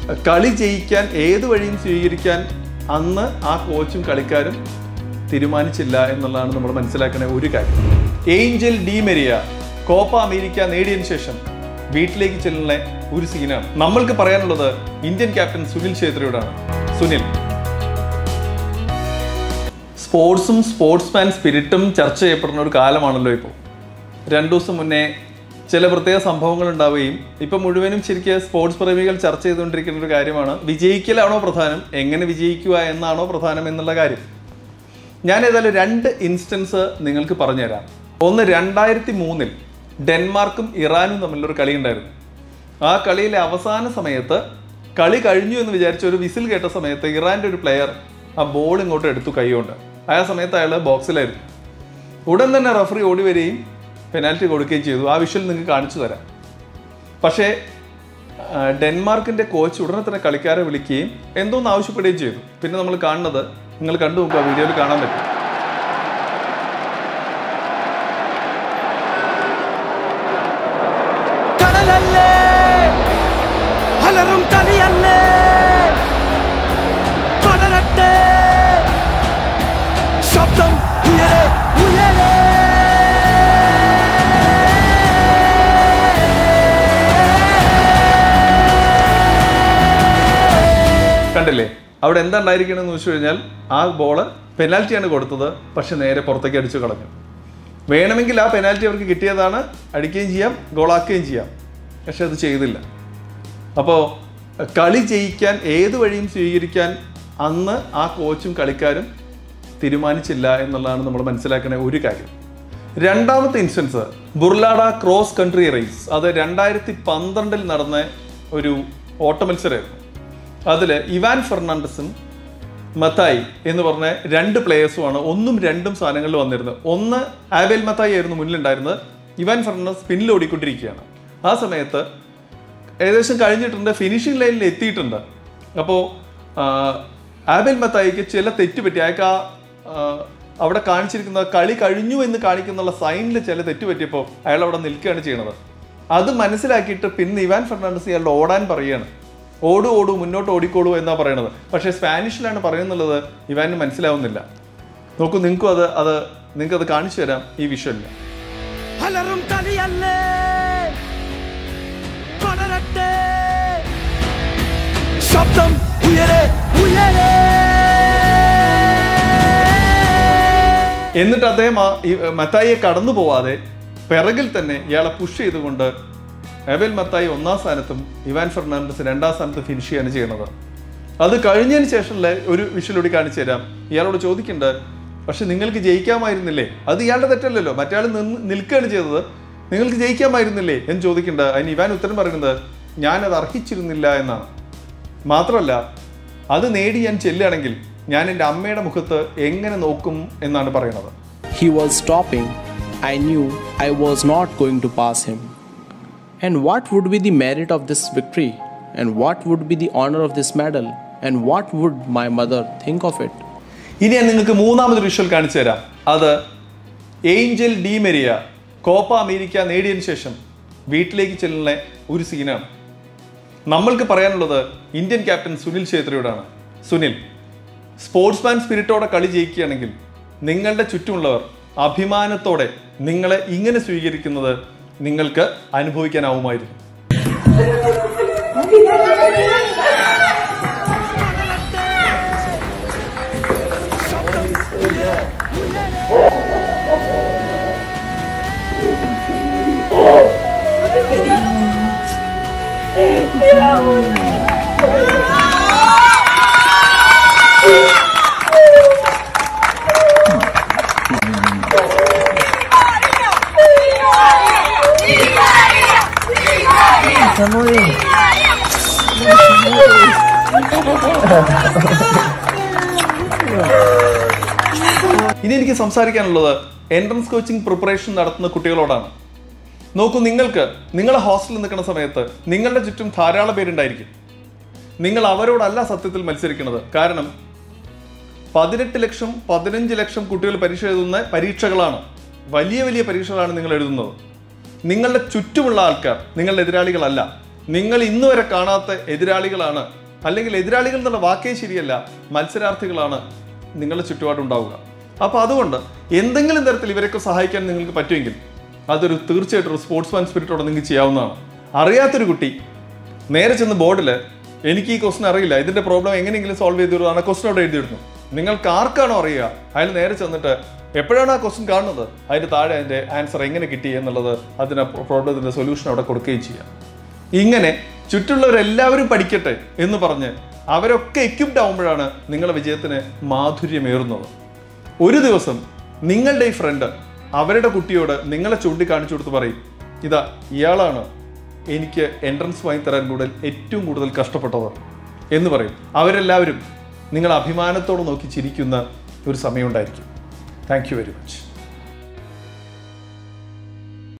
കളി ജയിക്കാൻ ഏത് വഴിയും സ്വീകരിക്കാൻ അന്ന് ആ കോച്ചും കളിക്കാരും തീരുമാനിച്ചില്ല എന്നുള്ളതാണ് നമ്മൾ മനസ്സിലാക്കുന്ന ഒരു കാര്യം Angel Di Maria Copa America നേടിയതിനു ശേഷം വീട്ടിലേക്ക് ചെല്ലുന്ന ഒരു സീനാണ് നമ്മൾക്ക് പറയാനുള്ളത് ഇന്ത്യൻ ക്യാപ്റ്റൻ സുനിൽ ഛേത്രിയോടാണ് സുനിൽ സ്പോർട്സും സ്പോർട്സ്മാൻ സ്പിരിറ്റും ചർച്ച ചെയ്യപ്പെടുന്ന ഒരു കാലമാണല്ലോ ഇപ്പോൾ രണ്ടു ദിവസം മുന്നേ ചില പ്രത്യേക സംഭവങ്ങൾ ഉണ്ടാവുകയും ഇപ്പം മുഴുവനും ശരിക്കും സ്പോർട്സ് പ്രേമികൾ ചർച്ച ചെയ്തുകൊണ്ടിരിക്കുന്ന ഒരു കാര്യമാണ് വിജയിക്കലാണോ പ്രധാനം എങ്ങനെ വിജയിക്കുക എന്നാണോ പ്രധാനം എന്നുള്ള കാര്യം ഞാൻ ഏതായാലും രണ്ട് ഇൻസ്റ്റൻസ് നിങ്ങൾക്ക് പറഞ്ഞുതരാം ഒന്ന് രണ്ടായിരത്തി മൂന്നിൽ ഡെൻമാർക്കും ഇറാനും തമ്മിലൊരു കളി ഉണ്ടായിരുന്നു ആ കളിയിലെ അവസാന സമയത്ത് കളി കഴിഞ്ഞു എന്ന് വിചാരിച്ച ഒരു വിസിൽ കേട്ട സമയത്ത് ഇറാൻ്റെ ഒരു പ്ലെയർ ആ ബോൾ ഇങ്ങോട്ട് എടുത്തു കൈകൊണ്ട് ആ സമയത്ത് അയാൾ ബോക്സിലായിരുന്നു ഉടൻ തന്നെ റഫറി ഓടി വരികയും പെനാൽറ്റി കൊടുക്കുകയും ചെയ്തു ആ വിഷ്വൽ നിങ്ങൾക്ക് കാണിച്ചു തരാം പക്ഷേ ആ, ഡെൻമാർക്കിന്റെ കോച്ച് ഉടനെ തന്നെ കളിക്കാരെ വിളിക്കുകയും എന്തോന്ന് ആവശ്യപ്പെടുകയും ചെയ്തു പിന്നെ നമ്മൾ കാണുന്നത് നിങ്ങൾ കണ്ടു നോക്കുക വീഡിയോയിൽ കാണാൻ പറ്റും കടലല്ലേ അലറും തലിയല്ലേ പടരട്ടെ ശബ്ദം ഉയരെ ഉയരെ കണ്ടില്ലേ അവിടെ എന്താ ഉണ്ടായിരിക്കണമെന്ന് വെച്ച് കഴിഞ്ഞാൽ ആ ബോള് പെനാൽറ്റിയാണ് കൊടുത്തത് പക്ഷെ നേരെ പുറത്തേക്ക് അടിച്ചു കളഞ്ഞു വേണമെങ്കിൽ ആ പെനാൽറ്റി അവർക്ക് കിട്ടിയതാണ് അടിക്കുകയും ചെയ്യാം ഗോളാക്കുകയും ചെയ്യാം പക്ഷെ അത് ചെയ്തില്ല അപ്പോൾ കളി ജയിക്കാൻ ഏത് വഴിയും സ്വീകരിക്കാൻ അന്ന് ആ കോച്ചും കളിക്കാരും തീരുമാനിച്ചില്ല എന്നുള്ളതാണ് നമ്മൾ മനസ്സിലാക്കുന്ന ഒരു കാര്യം രണ്ടാമത്തെ instance Burlada cross country race അത് രണ്ടായിരത്തി പന്ത്രണ്ടിൽ നടന്ന ഒരു ഓട്ട മത്സരമായിരുന്നു അതിൽ ഇവാൻ ഫെർണാണ്ടസും മത്തായി എന്ന് പറഞ്ഞ രണ്ട് പ്ലേയേഴ്സുമാണ് ഒന്നും രണ്ടും സ്ഥാനങ്ങളിൽ വന്നിരുന്നത് ഒന്ന് ആബേൽ മത്തായി ആയിരുന്നു മുന്നിലുണ്ടായിരുന്നത് ഇവാൻ ഫെർണാണ്ടസ് പിന്നിൽ ഓടിക്കൊണ്ടിരിക്കുകയാണ് ആ സമയത്ത് ഏകദേശം കഴിഞ്ഞിട്ടുണ്ട് ഫിനിഷിംഗ് ലൈനിൽ എത്തിയിട്ടുണ്ട് അപ്പോൾ ആബേൽ മത്തായിക്ക് ചില തെറ്റ് പറ്റി അയാൾക്ക് ആ ആ, അവിടെ കാണിച്ചിരിക്കുന്ന കളി കഴിഞ്ഞു എന്ന് കാണിക്കുന്നുള്ള സൈനിൽ ചില തെറ്റ് പറ്റിയപ്പോൾ അയാൾ അവിടെ നിൽക്കുകയാണ് ചെയ്യണത് അത് മനസ്സിലാക്കിയിട്ട് പിന്നെ ഇവാൻ ഫെർണാണ്ടസ് ഇയാളോട് ഓടാൻ പറയുകയാണ് ഓടു ഓടു മുന്നോട്ട് ഓടിക്കോളൂ എന്നാ പറയണത് പക്ഷേ സ്പാനിഷിലാണ് പറയുന്നുള്ളത് ഇവാന് മനസ്സിലാവുന്നില്ല നോക്കൂ നിങ്ങൾക്കും അത് അത് നിങ്ങൾക്ക് അത് കാണിച്ചു തരാം ഈ വിഷ്വലിൽ അലറും തലിയല്ലേ പടരട്ടെ ശബ്ദം ഉയരെ ഉയരെ എന്നിട്ട് അദ്ദേഹം ആ ഈ മത്തായിയെ കടന്നു പോവാതെ പിറകിൽ തന്നെ ഇയാളെ പുഷ് ചെയ്തുകൊണ്ട് എബൽ മത്തായി ഒന്നാം സ്ഥാനത്തും ഇവാൻ ഫെർണാണ്ടസ് രണ്ടാം സ്ഥാനത്ത് ഫിനിഷ് ചെയ്യാണ് ചെയ്യുന്നത് അത് കഴിഞ്ഞതിന് ശേഷമുള്ള ഒരു വിഷ്വലൂടി കാണിച്ചു തരാം ഇയാളോട് ചോദിക്കുന്നുണ്ട് പക്ഷെ നിങ്ങൾക്ക് ജയിക്കാമായിരുന്നില്ലേ അത് ഇയാളുടെ തെറ്റല്ലല്ലോ മറ്റയാൾ നിന്ന് നിൽക്കുകയാണ് ചെയ്തത് നിങ്ങൾക്ക് ജയിക്കാമായിരുന്നില്ലേ എന്ന് ചോദിക്കുന്നുണ്ട് അതിന് ഇവാൻ ഉത്തരം പറയുന്നത് ഞാനത് അർഹിച്ചിരുന്നില്ല എന്നാണ് മാത്രമല്ല അത് നേടി ഞാൻ ചെല്ലുകയാണെങ്കിൽ ഞാൻ എൻ്റെ അമ്മയുടെ മുഖത്ത് എങ്ങനെ നോക്കും എന്നാണ് പറയുന്നത് He was stopping. I knew I was not going to pass him. And what would be the merit of this victory? And what would be the honor of this medal? And what would my mother think of it? ഇനി ഞാൻ നിങ്ങൾക്ക് മൂന്നാമത് visual കാണിച്ചു തരാം അത് Angel Di Maria Copa America നേടിയതിനു ശേഷം വീട്ടിലേക്ക് ചെല്ലുന്ന ഒരു സീനാണ് നമ്മൾക്ക് പറയാനുള്ളത് ഇന്ത്യൻ ക്യാപ്റ്റൻ സുനിൽ ഛേത്രിയോടാണ് സുനിൽ സ്പോർട്സ്മാൻ സ്പിരിറ്റോടെ കളി ജയിക്കുകയാണെങ്കിൽ നിങ്ങളുടെ ചുറ്റുമുള്ളവർ അഭിമാനത്തോടെ നിങ്ങളെ ഇങ്ങനെ സ്വീകരിക്കുന്നത് നിങ്ങൾക്ക് അനുഭവിക്കാനാവുമായിരുന്നു ഇനി എനിക്ക് സംസാരിക്കാനുള്ളത് എൻട്രൻസ് കോച്ചിങ് പ്രിപ്പറേഷൻ നടത്തുന്ന കുട്ടികളോടാണ് നോക്കൂ നിങ്ങൾക്ക് നിങ്ങളെ ഹോസ്റ്റലിൽ നിൽക്കുന്ന സമയത്ത് നിങ്ങളുടെ ചുറ്റും ധാരാളം പേരുണ്ടായിരിക്കും നിങ്ങൾ അവരോടല്ല സത്യത്തിൽ മത്സരിക്കുന്നത് കാരണം പതിനെട്ട് ലക്ഷം പതിനഞ്ച് ലക്ഷം കുട്ടികൾ പരീക്ഷ എഴുതുന്ന പരീക്ഷകളാണ് വലിയ വലിയ പരീക്ഷകളാണ് നിങ്ങൾ എഴുതുന്നത് നിങ്ങളുടെ ചുറ്റുമുള്ള ആൾക്കാർ നിങ്ങളുടെ എതിരാളികളല്ല നിങ്ങൾ ഇന്ന് വരെ കാണാത്ത എതിരാളികളാണ് അല്ലെങ്കിൽ എതിരാളികൾ എന്നുള്ള വാക്കേ ശരിയല്ല മത്സരാർത്ഥികളാണ് നിങ്ങളുടെ ചുറ്റുപാടുണ്ടാവുക അപ്പോൾ അതുകൊണ്ട് എന്തെങ്കിലും തരത്തിൽ ഇവരൊക്കെ സഹായിക്കാൻ നിങ്ങൾക്ക് പറ്റുമെങ്കിൽ അതൊരു തീർച്ചയായിട്ടും ഒരു സ്പോർട്സ്മാൻ സ്പിരിറ്റോടെ നിങ്ങൾക്ക് ചെയ്യാവുന്നതാണ് അറിയാത്തൊരു കുട്ടി നേരെ ചെന്ന് ബോർഡിൽ എനിക്ക് ഈ ക്വസ്റ്റൻ അറിയില്ല ഇതിന്റെ പ്രോബ്ലം എങ്ങനെയെങ്കിലും സോൾവ് ചെയ്ത് തരുവാണ് ക്വസ്റ്റൻ അവിടെ എഴുതിയിടുന്നു നിങ്ങൾക്ക് ആർക്കാണോ അറിയുക അതിൽ നേരെ ചെന്നിട്ട് എപ്പോഴാണ് ആ ക്വസ്റ്റൻ കാണുന്നത് അതിന്റെ താഴെ അതിന്റെ ആൻസർ എങ്ങനെ കിട്ടി എന്നുള്ളത് അതിന് പ്രോബ്ലത്തിന്റെ സൊല്യൂഷൻ അവിടെ കൊടുക്കുകയും ചെയ്യാം ഇങ്ങനെ ചുറ്റുള്ളവരെല്ലാവരും പഠിക്കട്ടെ എന്ന് പറഞ്ഞ് അവരൊക്കെ എക്യുപ്ഡ് ആവുമ്പോഴാണ് നിങ്ങളുടെ വിജയത്തിന് മാധുര്യമേറുന്നത് ഒരു ദിവസം നിങ്ങളുടെ ഈ ഫ്രണ്ട് അവരുടെ കുട്ടിയോട് നിങ്ങളെ ചൂണ്ടിക്കാണിച്ചു കൊടുത്ത് പറയും ഇതാ ഇയാളാണ് എനിക്ക് എൻട്രൻസ് വാങ്ങി തരാൻ കൂടുതൽ ഏറ്റവും കൂടുതൽ കഷ്ടപ്പെട്ടത് എന്ന് പറയും അവരെല്ലാവരും നിങ്ങൾ അഭിമാനത്തോടെ നോക്കി ചിരിക്കുന്ന ഒരു സമയമുണ്ടായിരിക്കും താങ്ക് യു വെരി മച്ച്